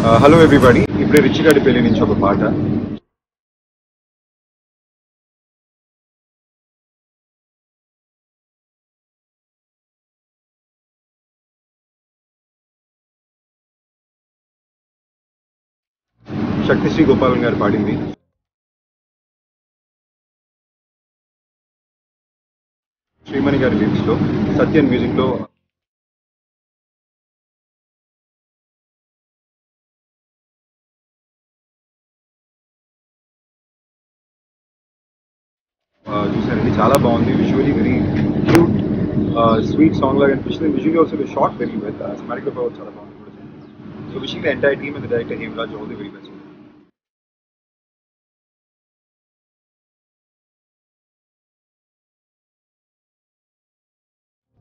hello everybody ఇప్పుడే రిచిగాడి పెళ్లి నుంచి ఒక పాట శక్తిశ్రీ గోపాలన్ గారు పాడింది శ్రీమణి గారి లిరిక్స్ లో సత్యన్ మ్యూజిక్ లో ఆ, చూసారండి చాలా బాగుంది visually very cute sweet song లాగా అనిపించింది visually also short very well cinematic చాలా బాగుంది so wishing the entire team and director Hemaraj all the very best